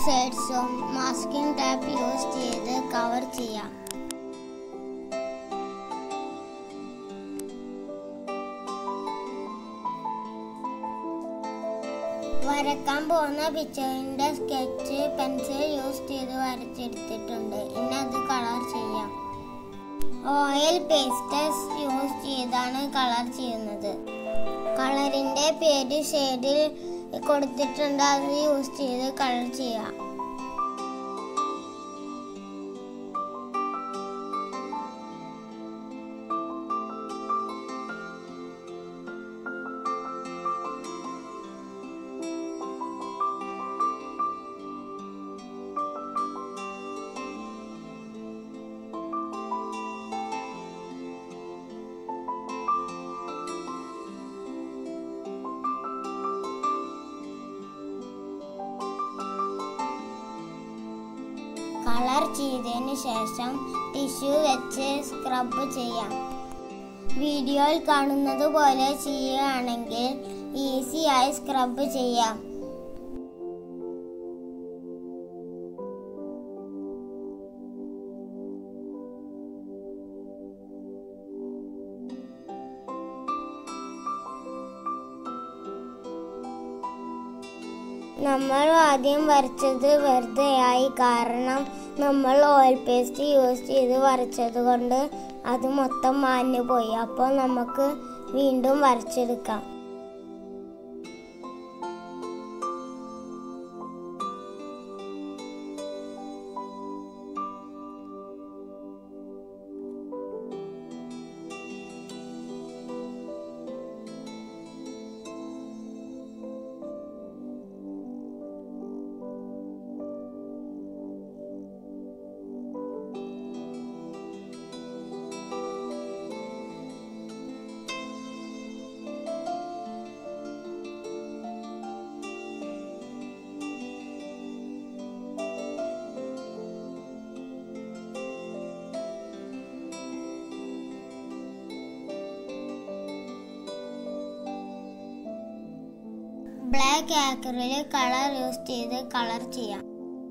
സൈഡ്സും masking tape use ചെയ്ത് cover ചെയ്യാം വരക്കാൻ പോകുന്ന പിക്ചറിന്റെ സ്കെച്ച് പെൻസിൽ യൂസ് ചെയ്ത് വരച്ചെടുത്തിട്ടുണ്ട് ഇനി അത് കളർ ചെയ്യാം ഓയിൽ പേസ്റ്റസ് യൂസ് ചെയ്താണ് കളർ ചെയ്യുന്നത് കളറിന്റെ പേര് ഷെയ്ഡിൽ കൊടുത്തിട്ടുണ്ട് അത് യൂസ് ചെയ്ത് കളർ ചെയ്യാം കളർ ചെയ്തതിന് ശേഷം ടിഷ്യൂ വെച്ച് സ്ക്രബ് ചെയ്യാം വീഡിയോയിൽ കാണുന്നത് പോലെ ചെയ്യുകയാണെങ്കിൽ ഈസിയായി സ്ക്രബ് ചെയ്യാം നമ്മൾ ആദ്യം വരച്ചത് വെറുതെ ആയി കാരണം നമ്മൾ ഓയിൽ പേസ്റ്റ് യൂസ് ചെയ്ത് വരച്ചത് കൊണ്ട് അത് മൊത്തം മാഞ്ഞു പോയി അപ്പോൾ നമുക്ക് വീണ്ടും വരച്ചെടുക്കാം ബ്ലാക്ക് ആക്കറിൽ കളർ യൂസ് ചെയ്ത് കളർ ചെയ്യാം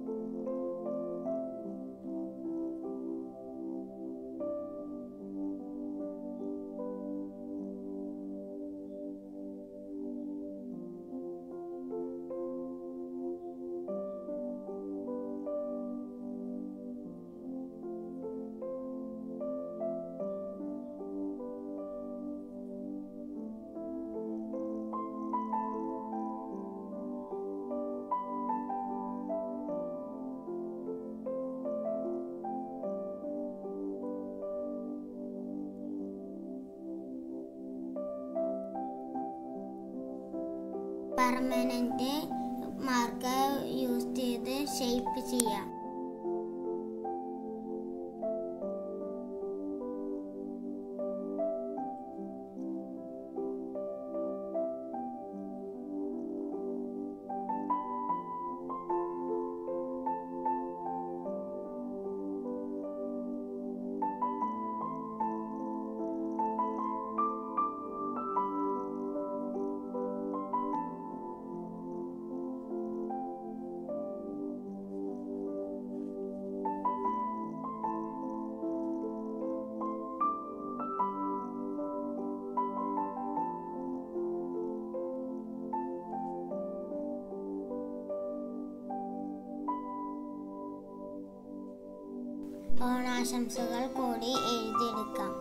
പെർമനന്റ് മാർക്കർ യൂസ് ചെയ്ത് ഷേപ്പ് ചെയ്യാം ഓണാശംസകൾ കൂടി എഴുതിയെടുക്കാം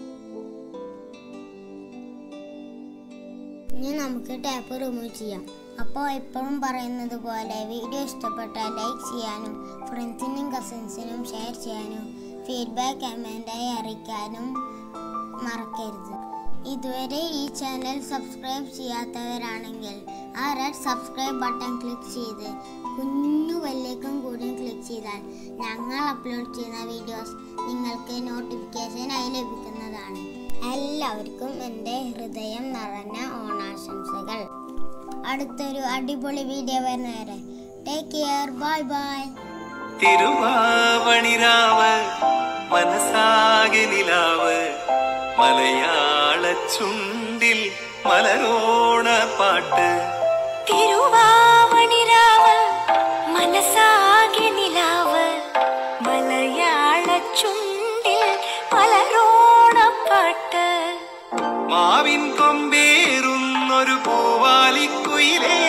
ഇനി നമുക്ക് ടാപ്പ് റിമൂവ് ചെയ്യാം അപ്പോൾ എപ്പോഴും പറയുന്നത് പോലെ വീഡിയോ ഇഷ്ടപ്പെട്ടാൽ ലൈക്ക് ചെയ്യാനും ഫ്രണ്ട്സിനും കസിൻസിനും ഷെയർ ചെയ്യാനും ഫീഡ്ബാക്ക് കമൻ്റായി അറിയിക്കാനും മറക്കരുത് ഇതുവരെ ഈ ചാനൽ സബ്സ്ക്രൈബ് ചെയ്യാത്തവരാണെങ്കിൽ ആ റെഡ് സബ്സ്ക്രൈബ് ബട്ടൺ ക്ലിക്ക് ചെയ്ത് കുഞ്ഞു ബെല്ലേക്കും കൂടി ക്ലിക്ക് ചെയ്താൽ ഞങ്ങൾ അപ്ലോഡ് ചെയ്യുന്ന വീഡിയോസ് നിങ്ങൾക്ക് നോട്ടിഫിക്കേഷനായി ലഭിക്കുന്നതാണ് എല്ലാവർക്കും എൻ്റെ ഹൃദയം നിറഞ്ഞ ഓണാശംസകൾ അടുത്തൊരു അടിപൊളി വീഡിയോ വരുന്നവരെ ടേക്ക് കെയർ ബൈ ബൈ തിരുവാവണിരാവ് മനസ്സാകെ നിലാവ് മലയാള ചുണ്ടിൽ മലരോണ പാട്ട് തിരുവാവണിരാവ് മനസ്സാകെ നിലാവ് മലയാള ചുണ്ടിൽ മലരോണപ്പാട്ട് മാവിൻ കൊമ്പേറുന്നൊരു പൂവാലിക്കുയിലേ